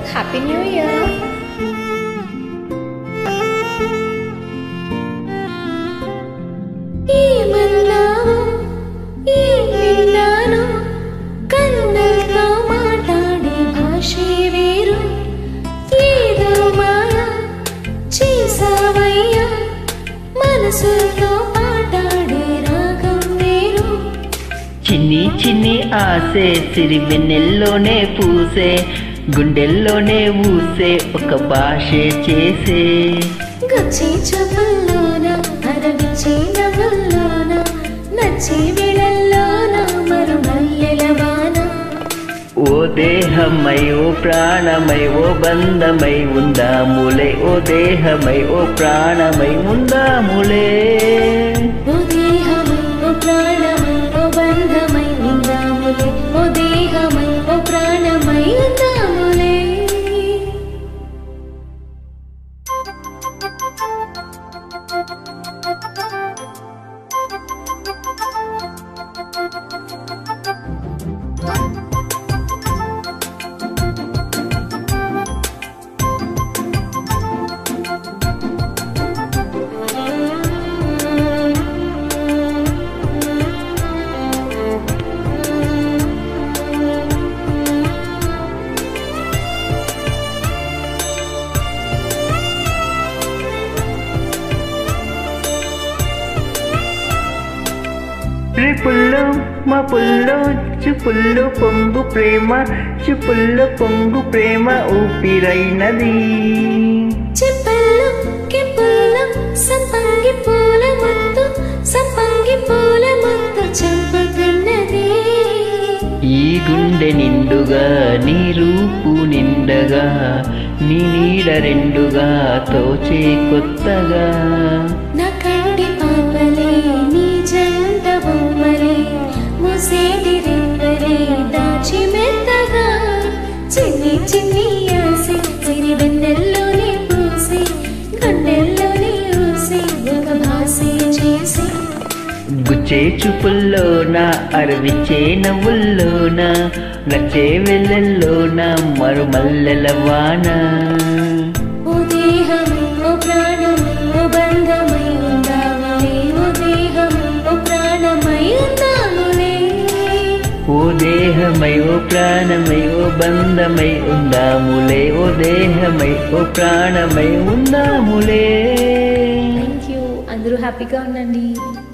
happy new year ఏమన్నావు ఏం విన్నాను కన్నులతో మాట్లాడే భాషే వేరు ఏదో మాయ చేసావయ్యా మనసుతో మాట్లాడే రాగం వేరు చిన్ని చిన్ని ఆసే సిరి వెన్నెల్లోనే పూసే గుండెల్లోనే ఊసే ఒక భాషే చేసే గచ్చి చూపుల్లోన అరవిచ్చే నవ్వుల్లోన నచ్చే వేళల్లోన మరు మల్లెల వాన ఓ దేహమై ఓ ప్రాణమై ఓ బంధమై ఉందాములే ఓ దేహమై ఓ ప్రాణమై ఉందాములే ఓ దేహమై ఓ ప్రాణమై ఓ బంధమై ఉందాములే ఓ దేహమై ఓ ప్రాణమై ఉందాములే రిపుల్లో మా పుల్లో చుపుల్లో పొంగు ప్రేమ చుపుల్లో పొంగు ప్రేమ ఊపిరైనది చెంపల్లో కెంపుల్లో సంపంగి పూల ముద్దు సంపంగి పూల ముద్దు చంపుతున్నది ఈ గుండె నిండుగా నీ రూపు నిండగా నీ నీడ రెండుగా తోచే కొత్తగా నా కంటి పాపలే నీ జంట బొమ్మలే ముసేటి రెప్పలే దాచి మెత్తగా చిన్ని చిన్ని ఆసి సిరి వెన్నెల్లోనే పూసి గుండెల్లోనే ఊసి ఒక భాసి చేసి గుచ్చే చూపుల్లోన అరవిచ్చే నవ్వుల్లోన నచ్చే వెళ్ళల్లోన మరుమల్లెల వాన ఓ దేహమై ఓ ప్రాణమై ఓ బంధమై ఉందాములే ఓ దేహమై ఓ ప్రాణమై ఉందాములే ఓ దేహమై ఓ ప్రాణమై ఓ బంధమై ఉందాములే ఓ దేహమై ఓ ప్రాణమై ఉందాములే థ్యాంక్ యూ అందరూ హ్యాపీగా ఉండండి